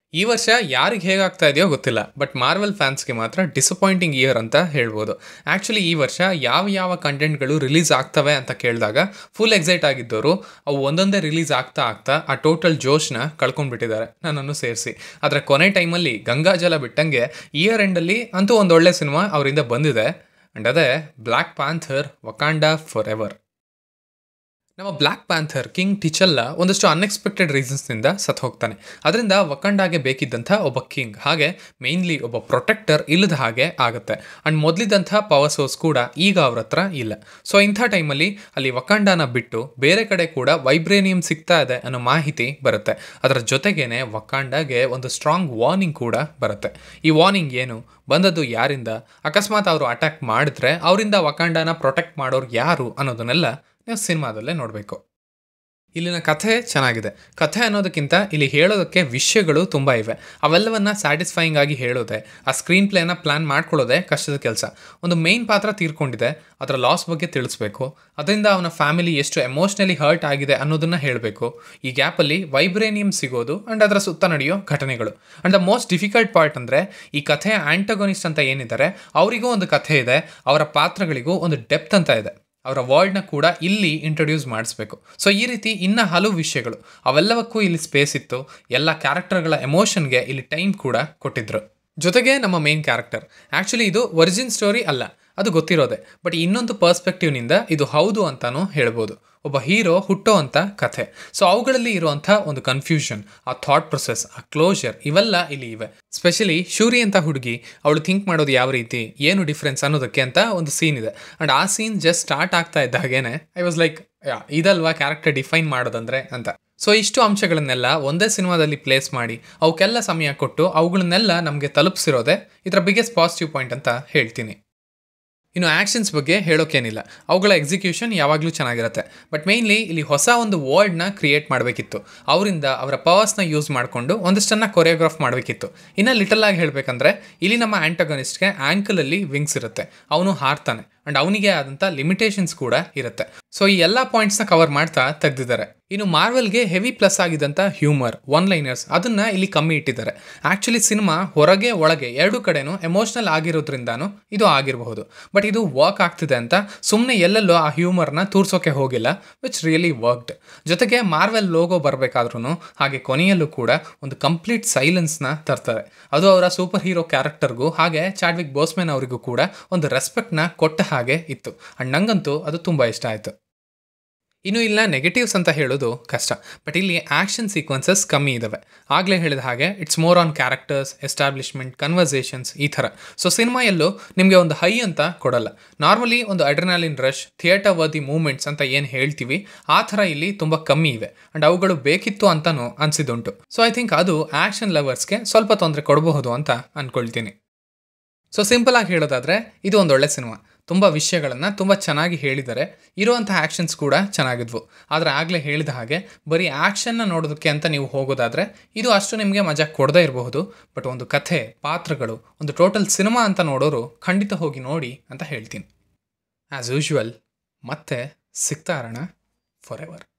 ಈ ವರ್ಷ ಯಾರಿಗೆ ಹೇಗಾಗ್ತಾ ಇದೆಯೋ ಗೊತ್ತಿಲ್ಲ ಬಟ್ ಮಾರ್ವೆಲ್ ಫ್ಯಾನ್ಸ್ಗೆ ಮಾತ್ರ ಡಿಸಪಾಯಿಂಟಿಂಗ್ ಇಯರ್ ಅಂತ ಹೇಳ್ಬೋದು ಆ್ಯಕ್ಚುಲಿ ಈ ವರ್ಷ ಯಾವ ಯಾವ ಕಂಟೆಂಟ್ಗಳು ರಿಲೀಸ್ ಆಗ್ತವೆ ಅಂತ ಕೇಳಿದಾಗ ಫುಲ್ ಎಕ್ಸೈಟ್ ಆಗಿದ್ದವರು ಅವು ಒಂದೊಂದೇ ರಿಲೀಸ್ ಆಗ್ತಾ ಆಗ್ತಾ ಆ ಟೋಟಲ್ ಜೋಶ್ನ ಕಳ್ಕೊಂಡ್ಬಿಟ್ಟಿದ್ದಾರೆ ನನ್ನನ್ನು ಸೇರಿಸಿ ಆದರೆ ಕೊನೆ ಟೈಮಲ್ಲಿ ಗಂಗಾಜಲ ಬಿಟ್ಟಂಗೆ ಇಯರ್ ಎಂಡಲ್ಲಿ ಅಂತೂ ಒಂದು ಒಳ್ಳೆ ಸಿನಿಮಾ ಅವರಿಂದ ಬಂದಿದೆ ಆ್ಯಂಡ್ ಅದೇ Black Panther Wakanda forever ನಮ್ಮ ಬ್ಲ್ಯಾಕ್ ಪ್ಯಾಂಥರ್ ಕಿಂಗ್ ಟಿಚಲ್ಲ ಒಂದಷ್ಟು ಅನ್ಎಕ್ಸ್ಪೆಕ್ಟೆಡ್ ರೀಸನ್ಸ್ನಿಂದ ಸತ್ ಹೋಗ್ತಾನೆ ಅದರಿಂದ ವಕಂಡಾಗೆ ಬೇಕಿದ್ದಂಥ ಒಬ್ಬ ಕಿಂಗ್ ಹಾಗೆ ಮೇನ್ಲಿ ಒಬ್ಬ ಪ್ರೊಟೆಕ್ಟರ್ ಇಲ್ಲದ ಹಾಗೆ ಆಗುತ್ತೆ ಆ್ಯಂಡ್ ಮೊದಲಿದ್ದಂಥ ಪವರ್ ಸೋರ್ಸ್ ಕೂಡ ಈಗ ಅವ್ರ ಹತ್ರ ಇಲ್ಲ ಸೊ ಇಂಥ ಟೈಮಲ್ಲಿ ಅಲ್ಲಿ ವಕಾಂಡಾನ ಬಿಟ್ಟು ಬೇರೆ ಕಡೆ ಕೂಡ ವೈಬ್ರೇನಿಯಂ ಸಿಗ್ತಾ ಇದೆ ಅನ್ನೋ ಮಾಹಿತಿ ಬರುತ್ತೆ ಅದರ ಜೊತೆಗೇನೆ ವಕಾಂಡಾಗೆ ಒಂದು ಸ್ಟ್ರಾಂಗ್ ವಾರ್ನಿಂಗ್ ಕೂಡ ಬರುತ್ತೆ ಈ ವಾರ್ನಿಂಗ್ ಏನು ಬಂದದ್ದು ಯಾರಿಂದ ಅಕಸ್ಮಾತ್ ಅವರು ಅಟ್ಯಾಕ್ ಮಾಡಿದ್ರೆ ಅವರಿಂದ ವಕಾಂಡಾನ ಪ್ರೊಟೆಕ್ಟ್ ಮಾಡೋರು ಯಾರು ಅನ್ನೋದನ್ನೆಲ್ಲ ನೀವು ಸಿನಿಮಾದಲ್ಲೇ ನೋಡಬೇಕು ಇಲ್ಲಿನ ಕಥೆ ಚೆನ್ನಾಗಿದೆ ಕಥೆ ಅನ್ನೋದಕ್ಕಿಂತ ಇಲ್ಲಿ ಹೇಳೋದಕ್ಕೆ ವಿಷಯಗಳು ತುಂಬ ಇವೆ ಅವೆಲ್ಲವನ್ನ ಸ್ಯಾಟಿಸ್ಫೈಯಿಂಗ್ ಆಗಿ ಹೇಳೋದೆ ಆ ಸ್ಕ್ರೀನ್ ಪ್ಲೇನ ಪ್ಲ್ಯಾನ್ ಮಾಡ್ಕೊಳ್ಳೋದೆ ಕಷ್ಟದ ಕೆಲಸ ಒಂದು ಮೇನ್ ಪಾತ್ರ ತೀರ್ಕೊಂಡಿದೆ ಅದರ ಲಾಸ್ ಬಗ್ಗೆ ತಿಳಿಸ್ಬೇಕು ಅದರಿಂದ ಅವನ ಫ್ಯಾಮಿಲಿ ಎಷ್ಟು ಎಮೋಷ್ನಲಿ ಹರ್ಟ್ ಆಗಿದೆ ಅನ್ನೋದನ್ನ ಹೇಳಬೇಕು ಈ ಗ್ಯಾಪಲ್ಲಿ ವೈಬ್ರೇನಿಯಂ ಸಿಗೋದು ಆ್ಯಂಡ್ ಅದರ ಸುತ್ತ ನಡೆಯೋ ಘಟನೆಗಳು and the most difficult part ಅಂದರೆ ಈ ಕಥೆಯ ಆಂಟಗೋನಿಸ್ಟ್ ಅಂತ ಏನಿದ್ದಾರೆ ಅವರಿಗೂ ಒಂದು ಕಥೆ ಇದೆ ಅವರ ಪಾತ್ರಗಳಿಗೂ ಒಂದು ಡೆಪ್ತ್ ಅಂತ ಇದೆ ಅವರ ವರ್ಲ್ಡ್ನ ಕೂಡ ಇಲ್ಲಿ ಇಂಟ್ರೊಡ್ಯೂಸ್ ಮಾಡಿಸ್ಬೇಕು ಸೊ ಈ ರೀತಿ ಇನ್ನ ಹಲವು ವಿಷಯಗಳು ಅವೆಲ್ಲವಕ್ಕೂ ಇಲ್ಲಿ ಸ್ಪೇಸ್ ಇತ್ತು ಎಲ್ಲ ಕ್ಯಾರೆಕ್ಟರ್ಗಳ ಎಮೋಷನ್ಗೆ ಇಲ್ಲಿ ಟೈಮ್ ಕೂಡ ಕೊಟ್ಟಿದ್ರು ಜೊತೆಗೆ ನಮ್ಮ ಮೇನ್ ಕ್ಯಾರೆಕ್ಟರ್ ಆ್ಯಕ್ಚುಲಿ ಇದು ಒರಿಜಿನ್ ಸ್ಟೋರಿ ಅಲ್ಲ ಅದು ಗೊತ್ತಿರೋದೆ ಬಟ್ ಇನ್ನೊಂದು ಪರ್ಸ್ಪೆಕ್ಟಿವ್ನಿಂದ ಇದು ಹೌದು ಅಂತಾನೂ ಹೇಳ್ಬೋದು ಒಬ್ಬ ಹೀರೋ ಹುಟ್ಟೋ ಅಂತ ಕಥೆ ಸೊ ಅವುಗಳಲ್ಲಿ ಇರುವಂಥ ಒಂದು ಕನ್ಫ್ಯೂಷನ್ ಆ ಥಾಟ್ ಪ್ರೊಸೆಸ್ ಆ ಕ್ಲೋಜರ್ ಇವೆಲ್ಲ ಇಲ್ಲಿ ಇವೆ ಸ್ಪೆಷಲಿ ಶೂರಿ ಅಂತ ಹುಡುಗಿ ಅವಳು ಥಿಂಕ್ ಮಾಡೋದು ಯಾವ ರೀತಿ ಏನು ಡಿಫ್ರೆನ್ಸ್ ಅನ್ನೋದಕ್ಕೆ ಅಂತ ಒಂದು ಸೀನ್ ಇದೆ ಆ್ಯಂಡ್ ಆ ಸೀನ್ ಜಸ್ಟ್ ಸ್ಟಾರ್ಟ್ ಆಗ್ತಾ ಇದ್ದಾಗೇನೆ ಐ ವಾಸ್ ಲೈಕ್ ಇದಲ್ವಾ ಕ್ಯಾರೆಕ್ಟರ್ ಡಿಫೈನ್ ಮಾಡೋದಂದ್ರೆ ಅಂತ ಸೊ ಇಷ್ಟು ಅಂಶಗಳನ್ನೆಲ್ಲ ಒಂದೇ ಸಿನಿಮಾದಲ್ಲಿ ಪ್ಲೇಸ್ ಮಾಡಿ ಅವಕ್ಕೆಲ್ಲ ಸಮಯ ಕೊಟ್ಟು ಅವುಗಳನ್ನೆಲ್ಲ ನಮಗೆ ತಲುಪಿಸಿರೋದೆ ಇದರ ಬಿಗ್ಗೆಸ್ಟ್ ಪಾಸಿಟಿವ್ ಪಾಯಿಂಟ್ ಅಂತ ಹೇಳ್ತೀನಿ ಇನ್ನು ಆ್ಯಕ್ಷನ್ಸ್ ಬಗ್ಗೆ ಹೇಳೋಕ್ಕೇನಿಲ್ಲ ಅವುಗಳ ಎಕ್ಸಿಕ್ಯೂಷನ್ ಯಾವಾಗಲೂ ಚೆನ್ನಾಗಿರುತ್ತೆ ಬಟ್ ಮೇಯ್ನ್ಲಿ ಇಲ್ಲಿ ಹೊಸ ಒಂದು ವರ್ಲ್ಡ್ನ ಕ್ರಿಯೇಟ್ ಮಾಡಬೇಕಿತ್ತು ಅವರಿಂದ ಅವರ ಪವರ್ಸ್ನ ಯೂಸ್ ಮಾಡಿಕೊಂಡು ಒಂದಷ್ಟನ್ನು ಕೊರಿಯೋಗ್ರಾಫ್ ಮಾಡಬೇಕಿತ್ತು ಇನ್ನು ಲಿಟಲ್ ಆಗಿ ಹೇಳಬೇಕಂದ್ರೆ ಇಲ್ಲಿ ನಮ್ಮ ಆ್ಯಂಟಗನಿಸ್ಟ್ಗೆ ಆ್ಯಂಕಲಲ್ಲಿ ವಿಂಗ್ಸ್ ಇರುತ್ತೆ ಅವನು ಹಾರ್ತಾನೆ ಆ್ಯಂಡ್ ಅವನಿಗೆ ಆದಂಥ ಲಿಮಿಟೇಷನ್ಸ್ ಕೂಡ ಇರುತ್ತೆ ಸೊ ಈ ಎಲ್ಲ ಪಾಯಿಂಟ್ಸ್ನ ಕವರ್ ಮಾಡ್ತಾ ತೆಗೆದಿದ್ದಾರೆ ಇನ್ನು ಮಾರ್ವೆಲ್ಗೆ ಹೆವಿ ಪ್ಲಸ್ ಆಗಿದ್ದಂಥ ಹ್ಯೂಮರ್ ಒನ್ ಲೈನರ್ಸ್ ಅದನ್ನ ಇಲ್ಲಿ ಕಮ್ಮಿ ಇಟ್ಟಿದ್ದಾರೆ ಆ್ಯಕ್ಚುಲಿ ಸಿನಿಮಾ ಹೊರಗೆ ಒಳಗೆ ಎರಡು ಕಡೆನೂ ಎಮೋಷ್ನಲ್ ಆಗಿರೋದ್ರಿಂದಾನು ಇದು ಆಗಿರಬಹುದು ಬಟ್ ಇದು ವರ್ಕ್ ಆಗ್ತಿದೆ ಅಂತ ಸುಮ್ಮನೆ ಎಲ್ಲೆಲ್ಲೋ ಆ ಹ್ಯೂಮರ್ನ ತೋರ್ಸೋಕೆ ಹೋಗಿಲ್ಲ ವಿಚ್ ರಿಯಲಿ ವರ್ಕ್ಡ್ ಜೊತೆಗೆ ಮಾರ್ವೆಲ್ ಲೋಗೋ ಬರಬೇಕಾದ್ರೂ ಹಾಗೆ ಕೊನೆಯಲ್ಲೂ ಕೂಡ ಒಂದು ಕಂಪ್ಲೀಟ್ ಸೈಲೆನ್ಸ್ನ ತರ್ತಾರೆ ಅದು ಅವರ ಸೂಪರ್ ಹೀರೋ ಕ್ಯಾರೆಕ್ಟರ್ಗೂ ಹಾಗೆ ಚಾಡ್ವಿಕ್ ಬೋಸ್ಮೆನ್ ಅವರಿಗೂ ಕೂಡ ಒಂದು ರೆಸ್ಪೆಕ್ಟ್ನ ಕೊಟ್ಟ ಹಾಗೆ ಇತ್ತು ಅಂಡ್ ನಂಗಂತೂ ಅದು ತುಂಬ ಇಷ್ಟ ಆಯಿತು ಇನ್ನು ಇಲ್ಲ ನೆಗೆಟಿವ್ಸ್ ಅಂತ ಹೇಳೋದು ಕಷ್ಟ ಬಟ್ ಇಲ್ಲಿ ಆ್ಯಕ್ಷನ್ ಸೀಕ್ವೆನ್ಸಸ್ ಕಮ್ಮಿ ಇದ್ದಾವೆ ಆಗಲೇ ಹೇಳಿದ ಹಾಗೆ it's more on characters establishment conversations ಈ ಥರ ಸೊ ಸಿನಿಮಾ ಎಲ್ಲೂ ನಿಮಗೆ ಒಂದು ಹೈ ಅಂತ ಕೊಡಲ್ಲ ನಾರ್ಮಲಿ ಒಂದು adrenaline rush theatre worthy moments ಅಂತ ಏನು ಹೇಳ್ತೀವಿ ಆ ಥರ ಇಲ್ಲಿ ತುಂಬ ಕಮ್ಮಿ ಇವೆ ಆ್ಯಂಡ್ ಅವುಗಳು ಬೇಕಿತ್ತು ಅಂತಲೂ ಅನಿಸಿದುಂಟು ಸೊ ಐ ಥಿಂಕ್ ಅದು ಆ್ಯಕ್ಷನ್ ಲವರ್ಸ್ಗೆ ಸ್ವಲ್ಪ ತೊಂದರೆ ಕೊಡಬಹುದು ಅಂತ ಅಂದ್ಕೊಳ್ತೀನಿ ಸೊ ಸಿಂಪಲ್ ಆಗಿ ಹೇಳೋದಾದರೆ ಇದು ಒಂದು ಒಳ್ಳೆ ಸಿನಿಮಾ ತುಂಬ ವಿಷಯಗಳನ್ನು ತುಂಬ ಚೆನ್ನಾಗಿ ಹೇಳಿದ್ದಾರೆ ಇರುವಂಥ ಆ್ಯಕ್ಷನ್ಸ್ ಕೂಡ ಚೆನ್ನಾಗಿದ್ವು ಆದರೆ ಆಗಲೇ ಹೇಳಿದ ಹಾಗೆ ಬರೀ ಆ್ಯಕ್ಷನ್ನ ನೋಡೋದಕ್ಕೆ ಅಂತ ನೀವು ಹೋಗೋದಾದರೆ ಇದು ಅಷ್ಟು ನಿಮಗೆ ಮಜಾ ಕೊಡದೇ ಇರಬಹುದು ಬಟ್ ಒಂದು ಕಥೆ ಪಾತ್ರಗಳು ಒಂದು ಟೋಟಲ್ ಸಿನಿಮಾ ಅಂತ ನೋಡೋರು ಖಂಡಿತ ಹೋಗಿ ನೋಡಿ ಅಂತ ಹೇಳ್ತೀನಿ ಆ್ಯಸ್ ಯೂಶ್ವಲ್ ಮತ್ತೆ ಸಿಗ್ತಾ ಇರೋಣ ಫಾರ್ ಎವರ್